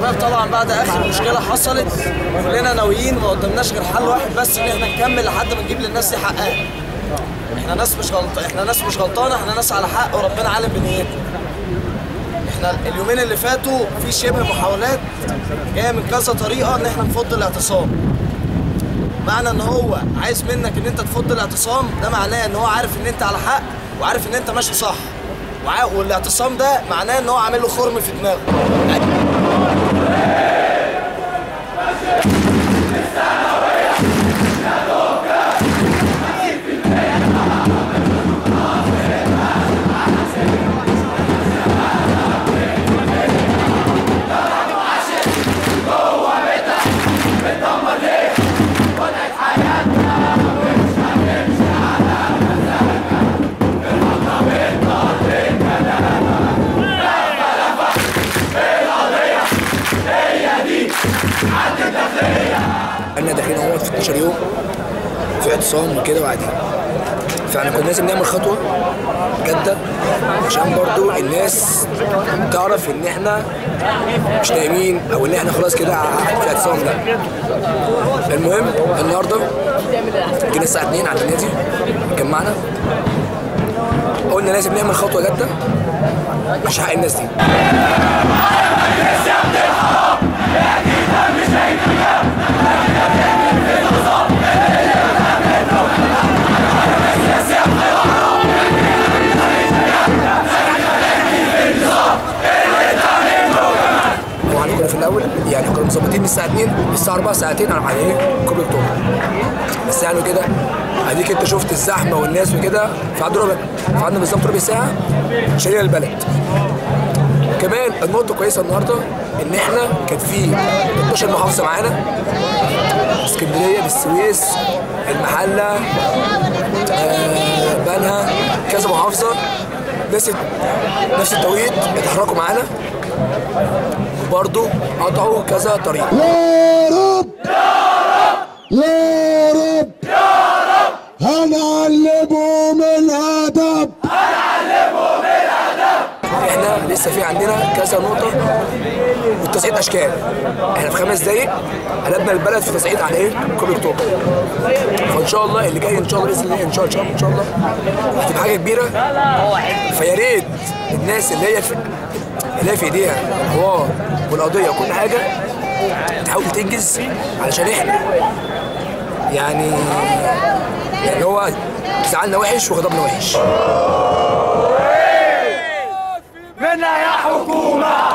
الشباب طبعا بعد اخر مشكله حصلت كلنا ناويين ما قدامناش غير حل واحد بس ان احنا نكمل لحد ما نجيب للناس دي حقها احنا ناس مش غلط احنا ناس مش غلطانه احنا ناس على حق وربنا عالم بنيتنا احنا اليومين اللي فاتوا في شبه محاولات جايه من كذا طريقه ان احنا نفض الاعتصام معنى ان هو عايز منك ان انت تفض الاعتصام ده معناه ان هو عارف ان انت على حق وعارف ان انت ماشي صح وع- والاعتصام ده معناه ان هو عامل له خرم في دماغه احنا داخلين اهوت في 12 يوم في اعتصام وكده وقاعدين فاحنا كنا لازم نعمل خطوه جاده عشان برضو الناس تعرف ان احنا مش نايمين او ان احنا خلاص كده في الاعتصام ده المهم النهارده جينا الساعه 2 عند النادي اتجمعنا قلنا لازم نعمل خطوه جاده عشان حق الناس دي هو احنا كنا في الاول يعني كنا مظبطين من الساعه 2 للساعه 4 ساعتين على على ايه كوبري اكتوبر بس يعني كده اديك انت شفت الزحمه والناس وكده فقعدوا ربع فقعدنا بالظبط ربع ساعه شايلين البلد كمان النقطه كويسه النهارده ان احنا كان في 12 محافظه معانا اسكندريه بالسويس المحله آه بنها كذا محافظه نفس نفس التوقيت اتحركوا معانا وبرضه قطعوا كذا طريق يا رب يا رب هنعلمهم الادب احنا لسه في عندنا كذا نقطة والتصعيد أشكال احنا في خمس دقايق قلبنا البلد في تصعيد على ايه؟ كوبري أكتوبر فإن شاء الله اللي جاي إن شاء الله بإذن الله إن شاء الله إن شاء الله هتبقى حاجة كبيرة فيا ريت الناس اللي هي في اللي هي في إيديها الحوار والقضية وكل حاجة تحاول تنجز علشان احنا يعني يعني هو زعلنا وحش وغضبنا وحش منا يا حكومة